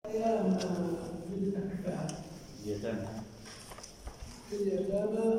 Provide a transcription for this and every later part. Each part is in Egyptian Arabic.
اليتامى في اليتامى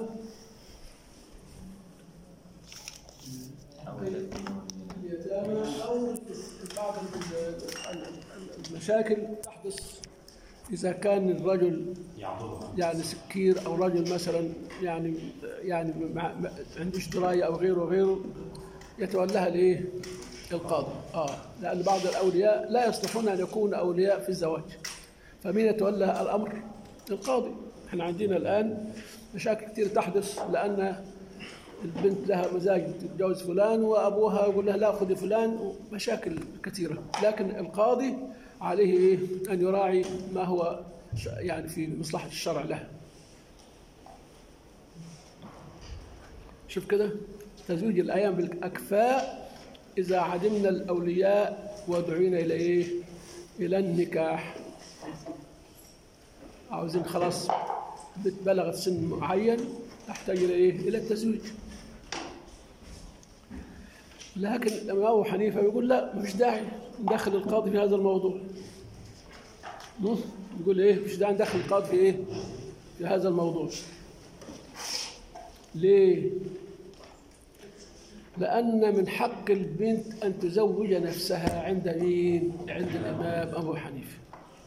أو اليتامى أو بعض المشاكل تحدث إذا كان الرجل يعضلها يعني سكير أو رجل مثلا يعني يعني ما ما عندوش دراية أو غيره وغيره يتولاها الإيه؟ القاضي آه لأن بعض الأولياء لا يصلحون أن يكونوا أولياء في الزواج فمين يتولى الأمر؟ القاضي احنا عندنا الآن مشاكل كثير تحدث لأن البنت لها مزاج تتجوز فلان وابوها يقول لها لا خذي فلان مشاكل كثيره لكن القاضي عليه ايه ان يراعي ما هو ش- يعني في مصلحه الشرع له شوف كده تزويج الايام بالاكفاء اذا عدمنا الاولياء ودعينا الى ايه الى النكاح عاوزين خلاص بنت بلغت سن معين تحتاج الى ايه الى التزويج لكن الإمام أبو حنيفة يقول لا مش داعي ندخل القاضي في هذا الموضوع مم؟ يقول إيه مش داعي ندخل القاضي في إيه في هذا الموضوع ليه؟ لأن من حق البنت أن تزوج نفسها عند مين؟ عند الإمام أبو حنيفة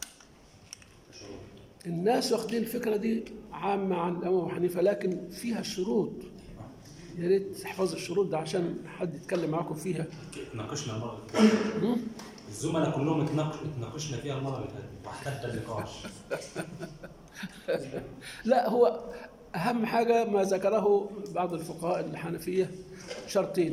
الناس واخدين الفكرة دي عامة عن الإمام أبو حنيفة لكن فيها شروط يا ريت تحفظ الشروط ده عشان حد يتكلم معاكم فيها اتناقشنا المره اللي فاتت الزملاء كلهم اتناقش اتناقشنا فيها المره اللي فاتت واحتد النقاش لا هو أهم حاجة ما ذكره بعض الفقهاء الحنفية شرطين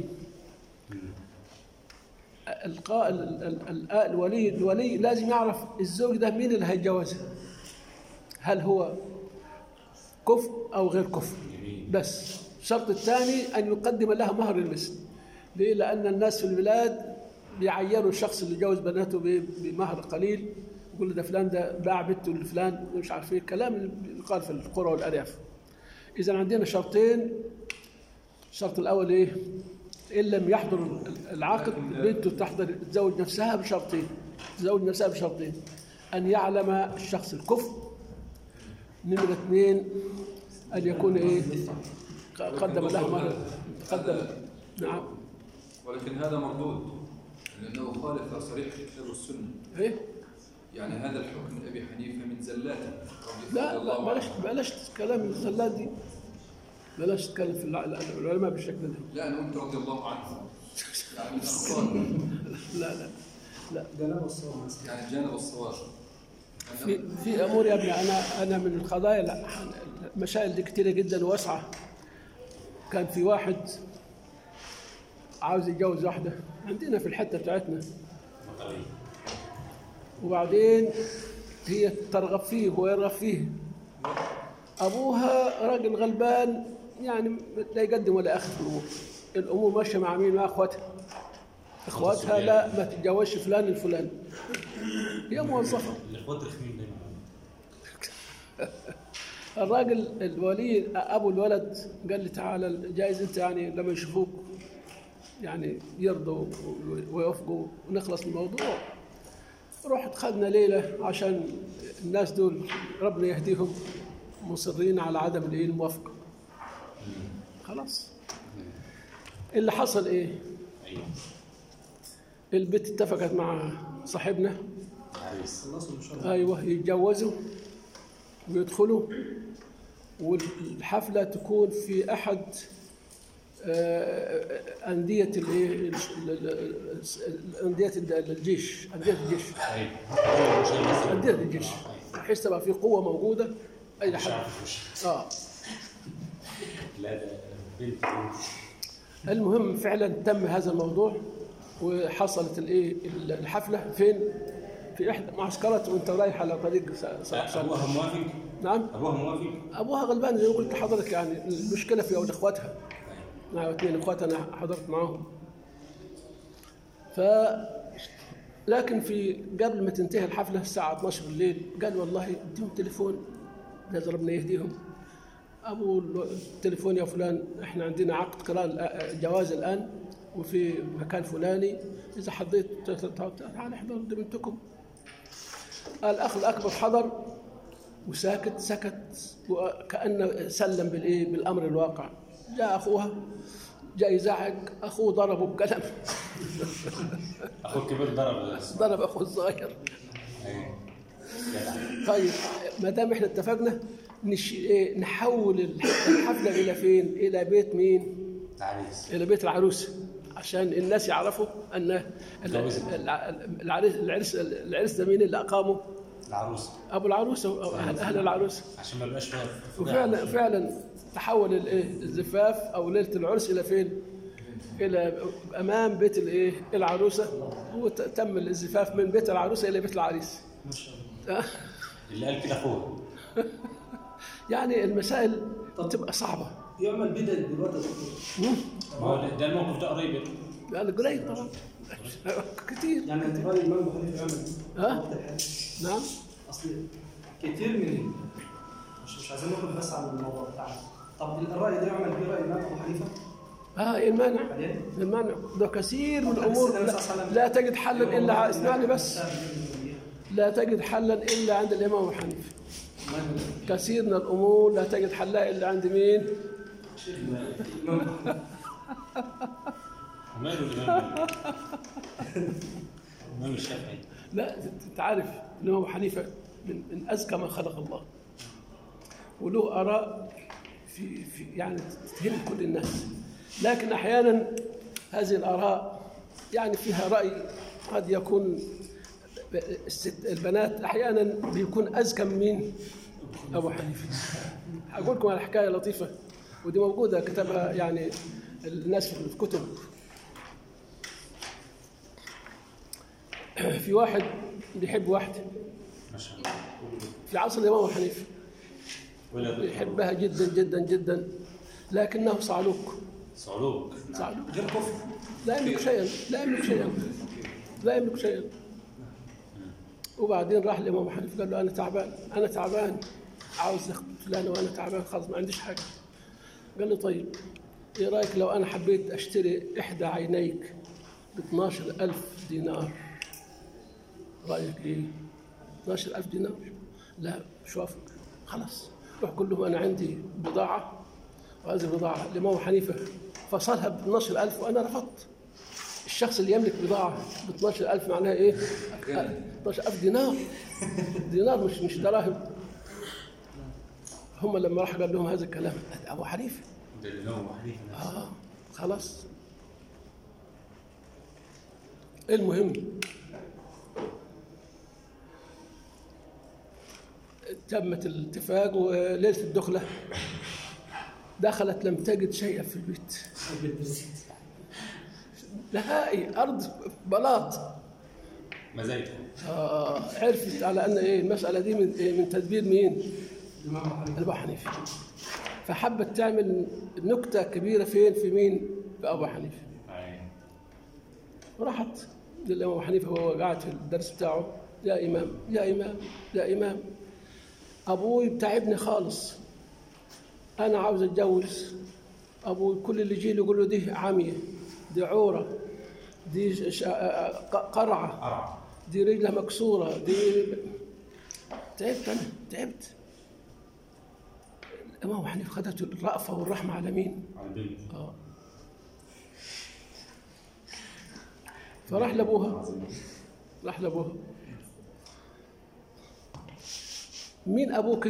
القاء ال- ال- ال- الولي الولي لازم يعرف الزوج ده مين اللي هيتجوزها هل هو كفء أو غير كفء بس الشرط الثاني أن يقدم لها مهر المثل ليه؟ لأن الناس في البلاد بيعيروا الشخص اللي جوز بناته ب- بمهر قليل يقول له ده فلان ده باع بنته لفلان مش عارف ايه الكلام اللي قال في القرى والأرياف إذا عندنا شرطين الشرط الأول إيه؟ إن لم يحضر العقد بنته تحضر تزوج نفسها بشرطين تزوج نفسها بشرطين أن يعلم الشخص الكفء نمرة اثنين أن يكون إيه؟ قدم لها مهر قدم نعم ولكن هذا مردود لأنه خالف صريح الكتاب والسنة إيه؟ يعني هذا الحكم من أبي حنيفة من زلاته رضي لا لا الله بلاش عنه. بلاش كلام الزلات دي بلاش تتكلم في الع- العلماء بالشكل ده لا أنا قلت رضي الله عنه يعني من أخطاء لا لا لا يعني جانب الصواب في في امور يا ابني انا انا من القضايا لا المسائل دي كتيره جدا واسعه كان في واحد عاوز يتجوز واحده عندنا في الحته بتاعتنا وبعدين هي ترغب فيه وهو يرغب فيه ابوها راجل غلبان يعني لا يقدم ولا ياخذ في الامور الامور ماشيه مع مين مع اخواتها اخواتها لا ما تتجوزش فلان الفلاني هي موظفه الاخوات رخمين دايما الراجل الولي ابو الولد قال لي تعالى جايز انت يعني لما يشوفوك يعني يرضوا ويوافقوا ونخلص من الموضوع رحت خدنا ليله عشان الناس دول ربنا يهديهم مصرين على عدم الايه الموافقه خلاص اللي حصل ايه ايوه البنت اتفقت مع صاحبنا عريس ايوه يتجوزوا ويدخلوا والحفله تكون في احد آه، انديه الايه ال- ال- ال- انديه الجيش انديه الجيش ايوه انديه الجيش بحيث تبقى في قوه موجوده اي مش حد عارف مش اه لا ده بنت بنت المهم فعلا تم هذا الموضوع وحصلت الايه الحفله فين؟ في احدى معسكرات وانت رايح على طريق س- س- ابوها موافق نعم ابوها موافق ابوها غلبان زي ما قلت لحضرتك يعني المشكله في اولاد اخواتها مع اثنين اخوات انا حضرت معاهم ف لكن في قبل ما تنتهي الحفله الساعه 12 بالليل قال والله اديهم تليفون لازم ربنا يهديهم ابو التليفون يا فلان احنا عندنا عقد قراءه جواز الان وفي مكان فلاني اذا حضيت تعال احضر ده بنتكم الأخ الأكبر حضر وساكت سكت وكأنه سلم بالإيه بالأمر الواقع جاء أخوها جاء يزعق أخوه ضربه بقلم اخوك الكبير ضرب بس ضرب أخوه الصغير ايوه جدع طيب ما دام احنا اتفقنا نش... إيه، نحول الحفلة إلى فين؟ إلى بيت مين؟ عريس إلى بيت العروس عشان الناس يعرفوا أن ال- جوزت. الع- العريس العرس العرس ده مين اللي أقامه؟ العروس أبو العروسة أو أهل, أهل العروسة عشان ما يبقاش فيها وفعلا فعلا تحول الايه الزفاف او ليله العرس الى فين؟ الى امام بيت الايه العروسه وتم الزفاف من بيت العروسه الى بيت العريس ما شاء الله اللي قال كده اخوه يعني المسائل طب. تبقى صعبه يعمل بدل دلوقتي يا دكتور ما هو ده- ده الموقف ده قريب يعني قليل طبعا كثير يعني اعتبار الامام ابو حنيفه يعمل ها؟ وقت الحج نعم اصل كتير من مش مش عايزين نخرج بس عن الموضوع بتاعنا طب الراي ده يعمل بيه راي الامام ابو حنيفه اه إيه المانع عليه المانع ده كثير من طب الامور السيدة لا, النبي صلى الله عليه وسلم لا تجد حلا الا ع- اسمعني بس ما لا تجد حلا الا عند الامام ابو حنيفه كثير من الامور لا تجد حلها الا عند مين؟ وماله الامام مالك؟ الامام الشافعي لا انت عارف الامام ابو حنيفه من, من اذكى ما خلق الله وله اراء في, في يعني تهم كل الناس لكن احيانا هذه الاراء يعني فيها راي قد يكون الست البنات احيانا بيكون اذكى من مين؟ ابو حنيفه هقول لكم على حكايه لطيفه ودي موجوده كتبها يعني الناس في الكتب في واحد بيحب واحده ما شاء الله في عصر الامام ابو حنيفه ولا يحبها جدا جدا جدا لكنه صعلوك صعلوك صعلوك غير كفر لا يملك شيئا لا يملك شيئا لا يملك شيئا وبعدين راح الامام ابو حنيفه قال له انا تعبان انا تعبان عاوز اخد فلان وانا تعبان خلاص ما عنديش حاجه قال له طيب ايه رايك لو انا حبيت اشتري احدى عينيك ب 12000 دينار رايك ايه 12000 دينار لا مش وافق خلاص روح قول لهم انا عندي بضاعه وهذه البضاعه الامام أبو حنيفه فصلها ب 12000 وانا رفضت الشخص اللي يملك بضاعه ب 12000 معناها ايه؟ 12000 دينار دينار مش مش دراهم هم لما راح قال لهم هذا الكلام ابو حنيفه ده الامام ابو حنيفه نفسه. اه خلاص المهم تمت الاتفاق وليله الدخله دخلت لم تجد شيئا في البيت نهائي ارض بلاط مزايته آه عرفت على ان ايه المساله دي من إيه من تدبير مين؟ الامام ابو حنيفه ابو حنيفه فحبت تعمل نكته كبيره فين؟ في مين؟ في ابو حنيفه أي. راحت للامام ابو حنيفه وهو قاعد في الدرس بتاعه يا امام يا امام يا امام ابوي بتعبني خالص انا عاوز اتجوز ابوي كل اللي يجي لي يقول له دي عمية دي عوره دي ش- ش- قرعه قرع دي رجلها مكسوره دي تعبت انا تعبت الامام ابو حنيفه خدته الرأفه والرحمه على مين؟ على البنت اه فراح لابوها راح لابوها مين ابوك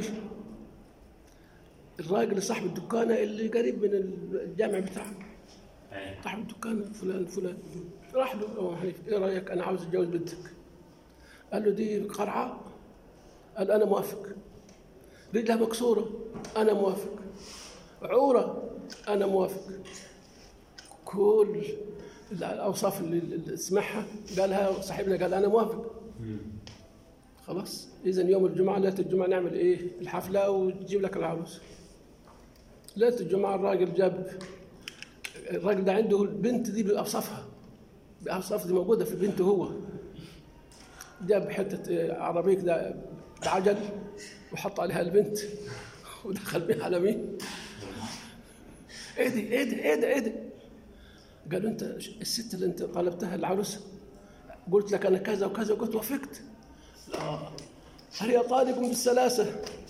الراجل صاحب الدكانه اللي قريب من الجامع بتاعه أي. صاحب الدكانه فلان فلان راح له ابو حنيفه ايه رايك انا عاوز اتجوز بنتك قال له دي قرعاء قال انا موافق رجلها مكسوره انا موافق عوره انا موافق كل الاوصاف اللي اللي سمعها قالها صاحبنا قال انا موافق خلاص اذا يوم الجمعه ليله الجمعه نعمل ايه الحفله وتجيب لك العروس ليله الجمعه الراجل جاب الراجل ده عنده البنت دي باوصافها باوصاف دي موجوده في بنته هو جاب حته إيه، عربيه كده بعجل وحط عليها البنت ودخل بيها على مين؟ ايه دي ايه دي ايه ده ايه ده؟ قالوا انت الست اللي انت طلبتها العروسه قلت لك انا كذا وكذا وقلت وافقت لا هي طالق بالثلاثة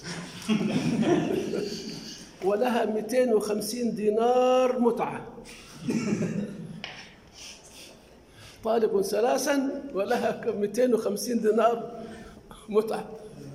ولها 250 دينار متعة طالق ثلاثا ولها 250 دينار متعة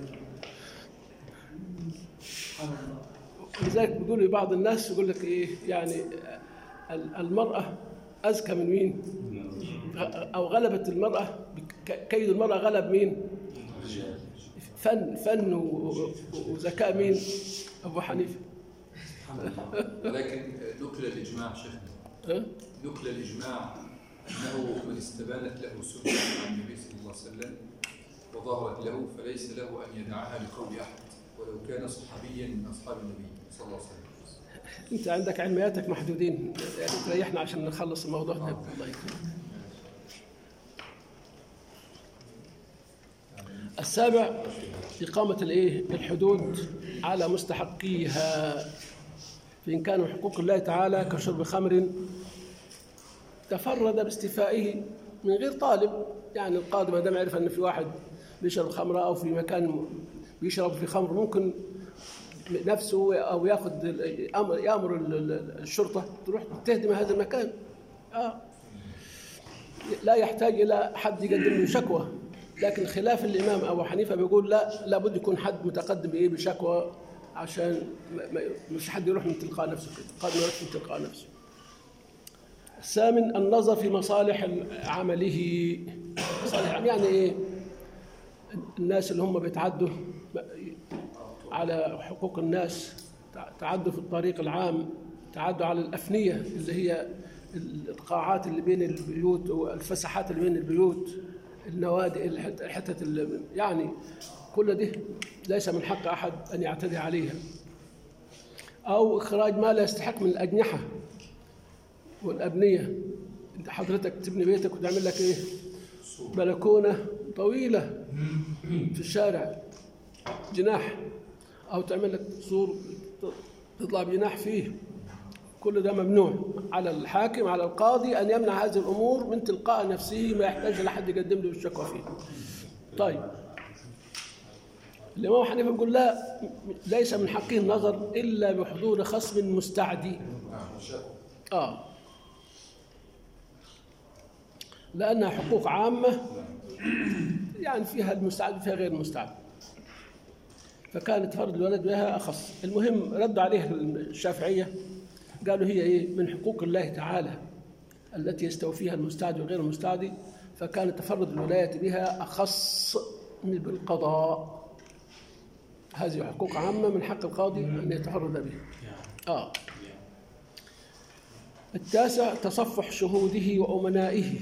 لذلك بيقولوا بعض الناس يقول لك ايه يعني ال- المرأة أذكى من مين؟ أو غلبت المرأة ك- كيد المرأة غلب مين؟ فن فن و- و- وذكاء مين؟ أبو حنيفة ولكن نقل الإجماع شيخنا ها؟ نقل الإجماع أنه من استبانت له سنة عن النبي صلى الله عليه وسلم وظهرت له فليس له أن يدعها لقول أحد ولو كان صحابيا من أصحاب النبي صلى الله عليه وسلم أنت عندك علمياتك محدودين يعني تريحنا عشان نخلص الموضوع ده الله يكرمك السابع إقامة الإيه؟ الحدود على مستحقيها فإن كانوا حقوق الله تعالى كشرب خمر تفرد باستيفائه من غير طالب يعني القاضي ما دام عرف أن في واحد بيشرب خمرة أو في مكان بيشرب في خمر ممكن نفسه أو ياخذ أمر يأمر ال- ال- الشرطة تروح تهدم هذا المكان آه. لا يحتاج إلى حد يقدم له شكوى لكن خلاف الإمام أبو حنيفة بيقول لا لابد يكون حد متقدم بإيه بشكوى عشان ما- ما- مش حد يروح من تلقاء نفسه كده قد ما يروح من تلقاء نفسه الثامن النظر في مصالح عمله مصالح يعني ايه الناس اللي هم بيتعدوا على حقوق الناس تعدوا في الطريق العام تعدوا على الأفنية اللي هي القاعات اللي بين البيوت والفسحات اللي بين البيوت النوادي الحت- الحتت اللي يعني كل ده ليس من حق أحد أن يعتدي عليها أو إخراج ما لا يستحق من الأجنحة والأبنية أنت حضرتك تبني بيتك وتعمل لك إيه بلكونة طويلة في الشارع جناح أو تعمل لك سور تطلع بجناح فيه كل ده ممنوع على الحاكم على القاضي أن يمنع هذه الأمور من تلقاء نفسه ما يحتاج لحد يقدم له الشكوى فيه طيب الإمام حنيفة يقول لا ليس من حقه النظر إلا بحضور خصم مستعدي آه لأنها حقوق عامة يعني فيها المستعد وفيها غير المستعد فكانت فرض الولد بها أخص المهم ردوا عليه الشافعية قالوا هي إيه من حقوق الله تعالى التي يستوفيها المستعد وغير المستعد فكان تفرد الولاية بها أخص من بالقضاء هذه حقوق عامة من حق القاضي أن يتفرد بها آه التاسع تصفح شهوده وأمنائه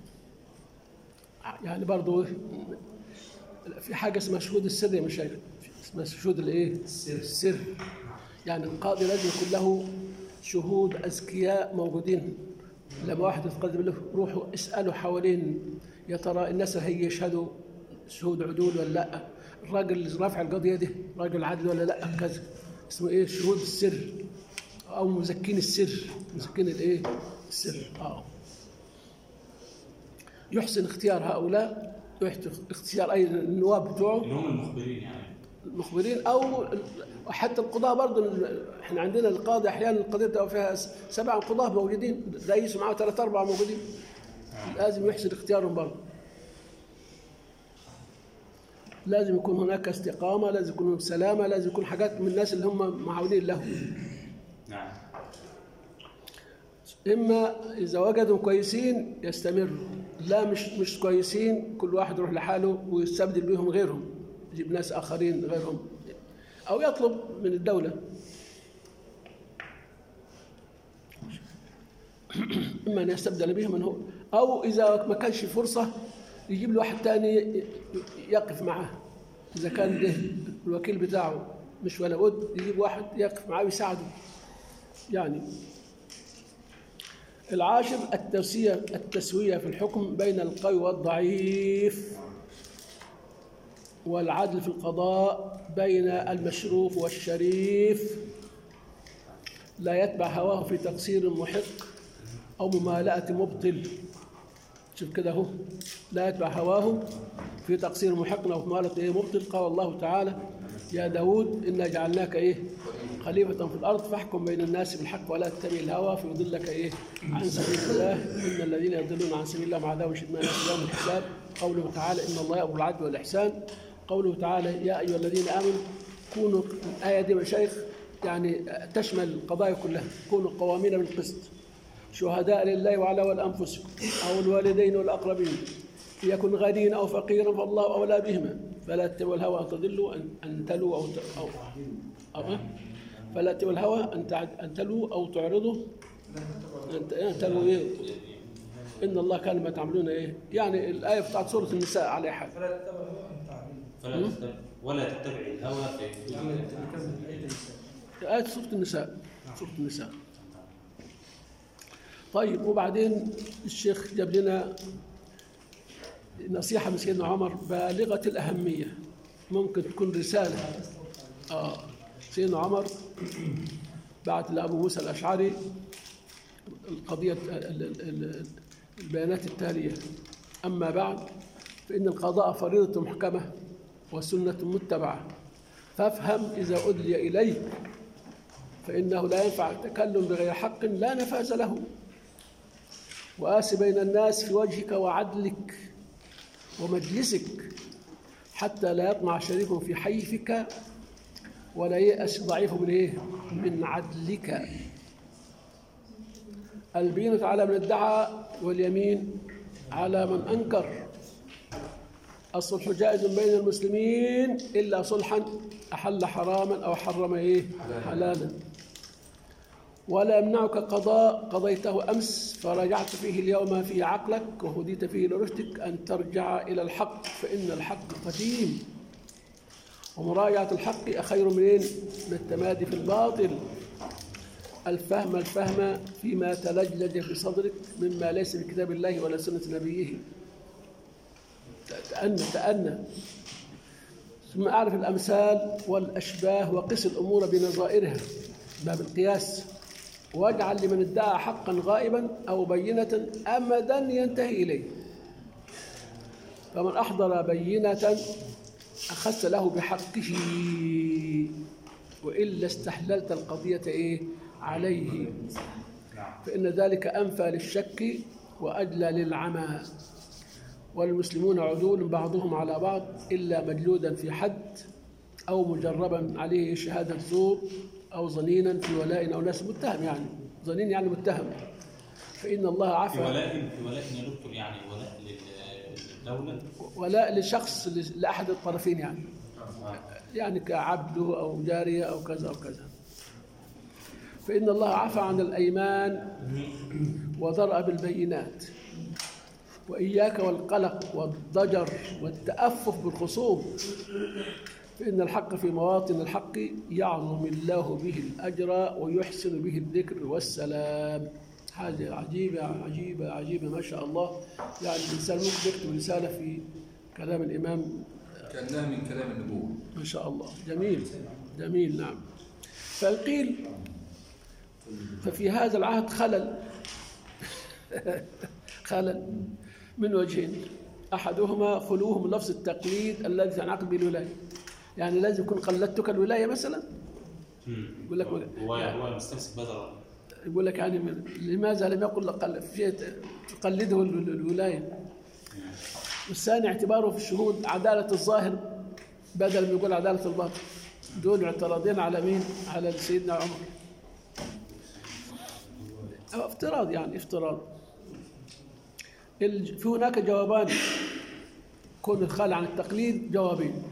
يعني برضو في حاجة اسمها شهود السر يا مشايخ اسمها شهود الايه؟ السر السر يعني القاضي لازم يكون له شهود أذكياء موجودين لما واحد يتقدم له روحوا اسألوا حوالين يا ترى الناس هي يشهدوا شهود عدول ولا لا الراجل اللي رافع القضية دي راجل عادل ولا لا كذا اسمه ايه شهود السر او مزكين السر مزكين الايه السر اه يحسن اختيار هؤلاء يحسن اختيار اي النواب بتوعه اللي هم المخبرين يعني المخبرين او حتى القضاة برضه احنا عندنا القاضي احيانا القضيه بتبقى فيها سبع قضاة موجودين رئيس ومعاه ثلاث اربع موجودين لازم يحسن اختيارهم برضه لازم يكون هناك استقامه لازم يكون هناك سلامه لازم يكون حاجات من الناس اللي هم معاونين له نعم اما اذا وجدوا كويسين يستمروا لا مش مش كويسين كل واحد يروح لحاله ويستبدل بهم غيرهم يجيب ناس اخرين غيرهم او يطلب من الدوله اما ان يستبدل بهم من هو او اذا ما كانش فرصه يجيب له واحد ثاني يقف معه اذا كان ده الوكيل بتاعه مش ولا بد يجيب واحد يقف معاه ويساعده يعني العاشر التسوية التسوية في الحكم بين القوي والضعيف والعدل في القضاء بين المشروف والشريف لا يتبع هواه في تقصير محق أو ممالأة مبطل شوف كده اهو لا يتبع هواه في تقصير محقنا وفي مالة ايه مبطل قال الله تعالى يا داود إنا جعلناك ايه خليفة في الأرض فاحكم بين الناس بالحق ولا تتبع الهوى فيضلك ايه عن سبيل الله إن الذين يضلون عن سبيل الله مع عذاب شديد ما يوم الحساب قوله تعالى إن الله يأمر بالعدل والإحسان قوله تعالى يا أيها الذين آمنوا كونوا الآية دي مشايخ يعني تشمل القضايا كلها كونوا قوامين بالقسط شهداء لله وعلى والأنفسكم أو الوالدين والأقربين يكن غنيا أو فقيرا فالله أولى بهما فلا تتبعوا الهوى أن تضلوا أن, أن تلوا أو, ت- أو, أو فلا تتبعوا الهوى أن تع- أن تلوا أو تعرضوا أن ت- أن تلوا إيه إن الله كان ما تعملون إيه يعني الآية بتاعت سورة النساء على حال فلا تتبعوا الهوى أن تعملوا فلا تتبع ولا تتبع الهوى نعمل فيكون نكمل الآية النساء آية سورة النساء سورة النساء طيب وبعدين الشيخ جاب لنا نصيحة من سيدنا عمر بالغة الأهمية ممكن تكون رسالة آه سيدنا عمر بعت لأبو موسى الأشعري القضية ال- ال- ال- البيانات التالية أما بعد فإن القضاء فريضة محكمة وسنة متبعة فافهم إذا أدلي إليك فإنه لا ينفع التكلم بغير حق لا نفاذ له وآس بين الناس في وجهك وعدلك ومجلسك حتى لا يطمع شريك في حيفك ولا يأس ضعيف من إيه؟ من عدلك البينة على من ادعى واليمين على من أنكر الصلح جائز بين المسلمين إلا صلحا أحل حراما أو حرم إيه حلالا ولا يمنعك قضاء قضيته أمس فرجعت فيه اليوم في عقلك وهديت فيه لرشدك أن ترجع إلى الحق فإن الحق قديم ومراجعة الحق خير من إيه؟ من التمادي في الباطل الفهم الفهم فيما تلجلج في صدرك مما ليس من كتاب الله ولا سنة نبيه تأنى تأنى ثم أعرف الأمثال والأشباه وقس الأمور بنظائرها باب القياس واجعل لمن ادعى حقا غائبا أو بينة أمدا ينتهي إليه فمن أحضر بينة أخذت له بحقه وإلا استحللت القضية إيه عليه فإن ذلك أنفى للشك وأجلى للعمى والمسلمون عدول بعضهم على بعض إلا مجلودا في حد أو مجربا عليه شهادة زور أو ظنينا في ولاء أو ناس متهم يعني ظنين يعني متهم فإن الله في عفى ولاء في ولاء يا دكتور يعني ولاء لل- للدولة ولاء لشخص لأحد الطرفين يعني آه. يعني كعبده أو جارية أو كذا أو كذا فإن الله عفى عن الأيمان وضرأ بالبينات وإياك والقلق والضجر والتأفف بالخصوم فإن الحق في مواطن الحق يعظم الله به الأجر ويحسن به الذكر والسلام حاجة عجيبة عجيبة عجيبة ما شاء الله يعني الإنسان ممكن يكتب رسالة في كلام الإمام كأنها من كلام النبوة ما شاء الله جميل جميل نعم فقيل ففي هذا العهد خلل خلل من وجهين احدهما خلوه من لفظ التقليد الذي تنعقد به الولايه يعني لازم يكون قلدتك الولايه مثلا مم. يقول لك هو هو مستمسك بهذا الرأي يقول لك يعني من- لماذا لم يقل لقل- في تقلده ال- ال- الولايه والثاني اعتباره في الشهود عداله الظاهر بدل ما يقول عداله الباطن دول اعتراضين على مين؟ على سيدنا عمر أو افتراض يعني افتراض الج- في هناك جوابان كون الخال عن التقليد جوابين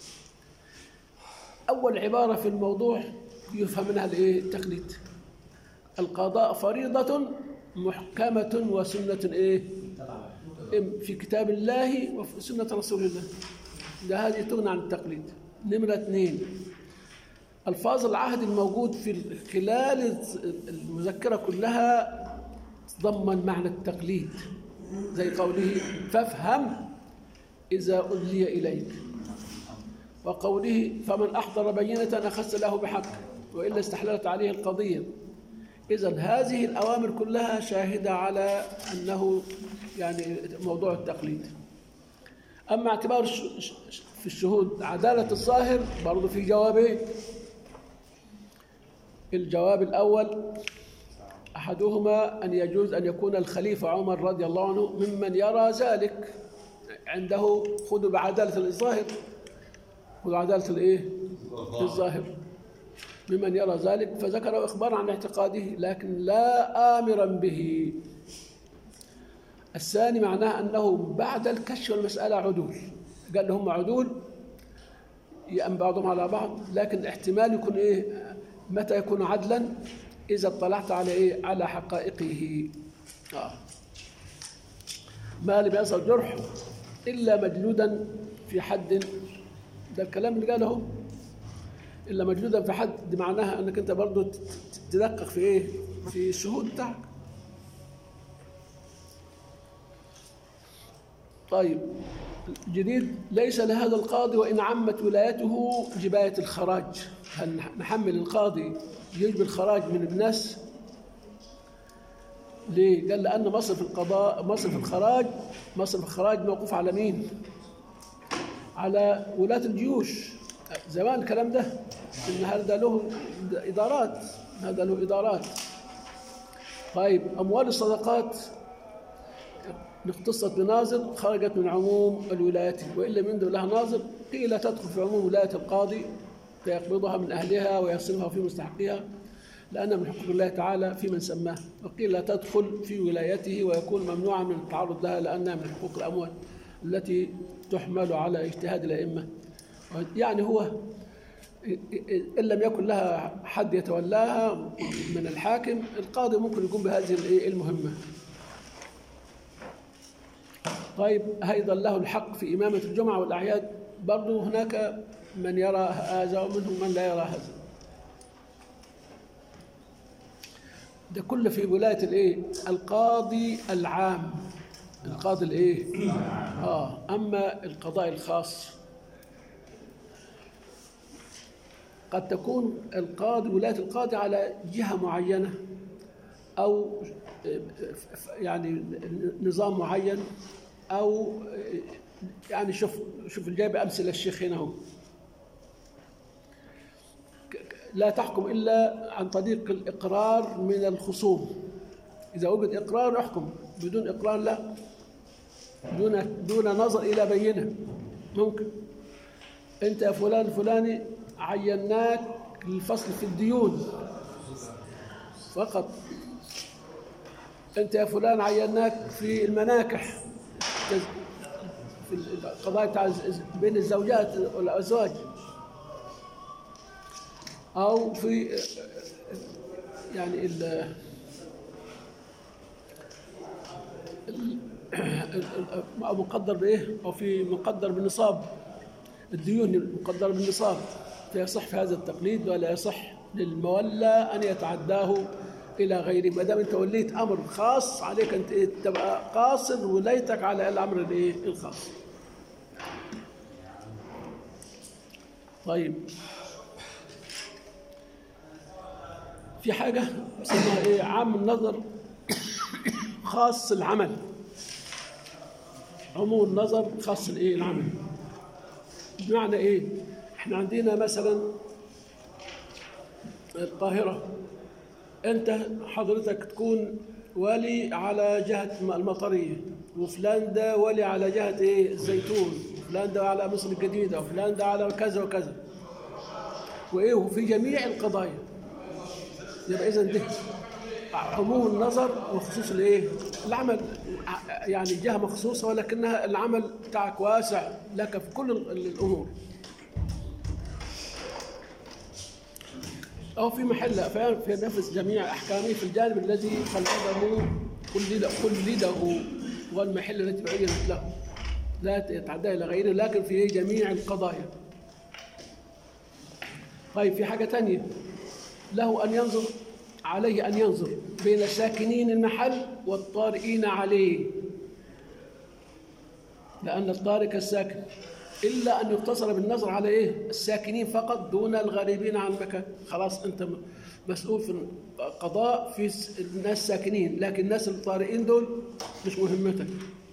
أول عبارة في الموضوع يفهم منها الإيه؟ التقليد القضاء فريضة محكمة وسنة إيه؟ إم- في كتاب الله وفي سنة رسول الله ده هذه تغنى عن التقليد نمرة اثنين ألفاظ العهد الموجود في خلال المذكرة كلها تضمن معنى التقليد زي قوله فافهم إذا أدلي إليك وقوله فمن أحضر بينة أخذت له بحق وإلا استحللت عليه القضية إذا هذه الأوامر كلها شاهدة على أنه يعني موضوع التقليد أما اعتبار الش- ش- في الشهود عدالة الظاهر برضه في جوابين الجواب الأول أحدهما أن يجوز أن يكون الخليفة عمر رضي الله عنه ممن يرى ذلك عنده خذوا بعدالة الظاهر خذوا عدالة الإيه؟ الظاهر ممن يرى ذلك فذكر إخبارا عن اعتقاده لكن لا آمرا به الثاني معناه أنه بعد الكشف والمسألة عدول قال لهم عدول يأم بعضهم على بعض لكن احتمال يكون إيه متى يكون عدلا إذا اطلعت على إيه على حقائقه آه. ما لم يصل جرح إلا مجلودا في حد ده الكلام اللي قاله إلا مجلودا في حد دي معناها أنك أنت برضو ت- ت- تدقق في إيه في الشهود بتاعك طيب جديد ليس لهذا القاضي وإن عمت ولايته جباية الخراج هل نحمل القاضي يجبي الخراج من الناس ليه؟ قال لأن مصرف القضاء مصرف الخراج مصرف الخراج موقوف على مين؟ على ولاة الجيوش زمان الكلام ده إن هذا له إدارات هذا له إدارات طيب أموال الصدقات اختصت بناظر خرجت من عموم الولايات وإن لم يندب لها ناظر قيل تدخل في عموم ولاية القاضي فيقبضها من أهلها ويصرفها في مستحقها لأن من حقوق الله تعالى في من سماه وقيل لا تدخل في ولايته ويكون ممنوعا من التعرض لها لأنها من حقوق الأموال التي تحمل على اجتهاد الأئمة يعني هو إن لم يكن لها حد يتولاها من الحاكم القاضي ممكن يقوم بهذه الإيه المهمة طيب أيضا له الحق في إمامة الجمعة والأعياد برضو هناك من يرى هذا ومنهم من لا يرى هذا ده كله في ولاية الإيه؟ القاضي العام القاضي الإيه؟ آه أما القضاء الخاص قد تكون القاضي ولاية القاضي على جهة معينة أو يعني نظام معين أو يعني شوف شوف جايب أمثلة الشيخ هنا هو لا تحكم إلا عن طريق الإقرار من الخصوم إذا وجد إقرار احكم بدون إقرار لا دون دون نظر إلى بينة ممكن أنت يا فلان الفلاني عيناك للفصل في الديون فقط أنت يا فلان عيناك في المناكح في القضايا بتاع بين الزوجات والأزواج أو في يعني ال أو مقدر بإيه أو في مقدر بالنصاب الديون مقدرة بالنصاب فيصح في هذا التقليد ولا يصح للمولى أن يتعداه إلى غيره ما دام أنت وليت أمر خاص عليك أنت تبقى قاصر ولايتك على الأمر الإيه الخاص طيب في حاجة اسمها إيه عام النظر خاص العمل عموم النظر خاص الإيه العمل بمعنى إيه إحنا عندنا مثلا القاهرة أنت حضرتك تكون والي على جهة المطرية وفلان ده والي على جهة إيه الزيتون وفلان ده على مصر الجديدة وفلان ده على كذا وكذا وإيه وفي جميع القضايا يبقى إذا ده عموم النظر وخصوص الايه؟ العمل يعني جهه مخصوصه ولكنها العمل بتاعك واسع لك في كل ال- الامور. أو في محل في في نفس جميع أحكامه في الجانب الذي قلده قلد قلده والمحل التي بعينت له لا يتعدى إلى غيره لكن في جميع القضايا طيب في حاجة تانية له أن ينظر عليه أن ينظر بين ساكنين المحل والطارئين عليه لأن الطارئ كالساكن إلا أن يقتصر بالنظر على إيه الساكنين فقط دون الغريبين عن المكان خلاص أنت م- مسؤول في القضاء في س- الناس ساكنين لكن الناس الطارئين دول مش مهمتك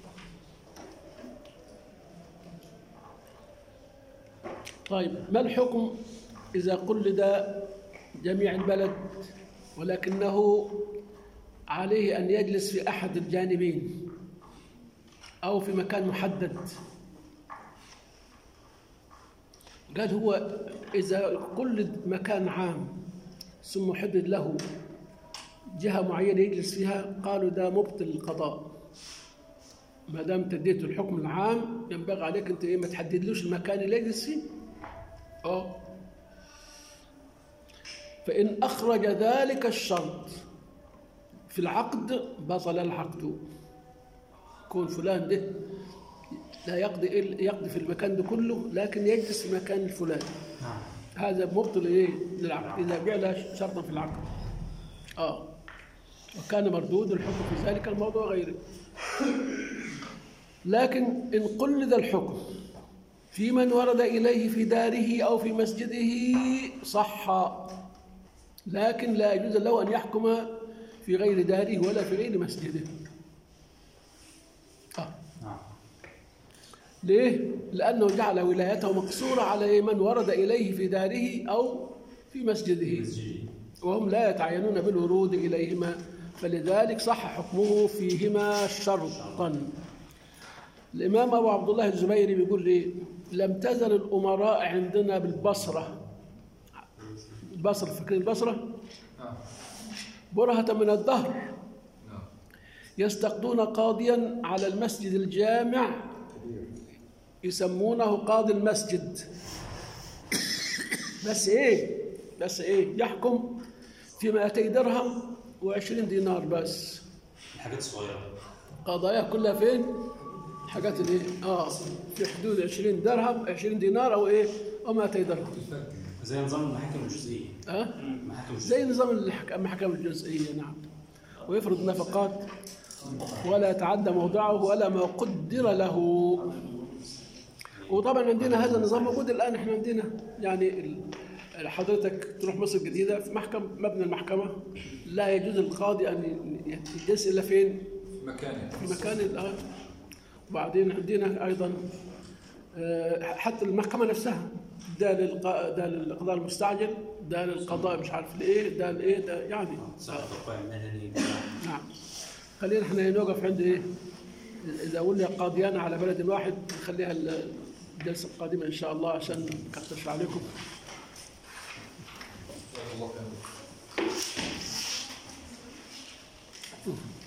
طيب ما الحكم إذا قلد جميع البلد ولكنه عليه أن يجلس في أحد الجانبين أو في مكان محدد قال هو إذا قلد مكان عام ثم حدد له جهة معينة يجلس فيها قالوا ده مبطل القضاء ما دام تديته الحكم العام ينبغي عليك انت ايه ما تحددلوش المكان اللي يجلس فيه اه فإن أخرج ذلك الشرط في العقد بطل العقد كون فلان ده لا يقضي إلا- يقضي في المكان ده كله لكن يجلس في مكان الفلاني نعم هذا مبطل ايه للعقد اذا جعل شرطا في العقد اه وكان مردود الحكم في ذلك الموضوع غيره لكن ان قلد الحكم في من ورد اليه في داره او في مسجده صح لكن لا يجوز له ان يحكم في غير داره ولا في غير مسجده آه. نعم ليه؟ لأنه جعل ولايته مقصورة على من ورد إليه في داره أو في مسجده مسجدي وهم لا يتعينون بالورود إليهما فلذلك صح حكمه فيهما شرطا الإمام أبو عبد الله الزبيري بيقول لي لم تزل الأمراء عندنا بالبصرة البصرة فاكرين البصرة؟ نعم برهة من الدهر نعم يستقضون قاضيا على المسجد الجامع يسمونه قاضي المسجد بس ايه بس ايه يحكم في 200 درهم و20 دينار بس الحاجات الصغيره قضايا كلها فين حاجات الايه اه في حدود 20 درهم 20 دينار او ايه او 200 درهم زي نظام المحاكم الجزئيه اه المحاكم الجزئيه زي نظام الحك- المحكمة الجزئية نعم ويفرض نفقات ولا يتعدى موضعه ولا ما قدر له وطبعا عندنا هذا النظام موجود الآن احنا عندنا يعني ال- حضرتك تروح مصر الجديدة في محكم مبنى المحكمة لا يجوز القاضي أن ي- يجلس إلا فين؟ في مكانه في مكان الآن وبعدين عندنا أيضا آه، حتى المحكمة نفسها ده للق... ده للقضاء المستعجل ده للقضاء مش عارف الايه ده الايه ده يعني صح التوقيع المدني نعم خلينا احنا نوقف عند ايه اذا ولي قاضيان على بلد واحد نخليها الجلسه القادمه ان شاء الله عشان ما نكترش عليكم جزاك الله خير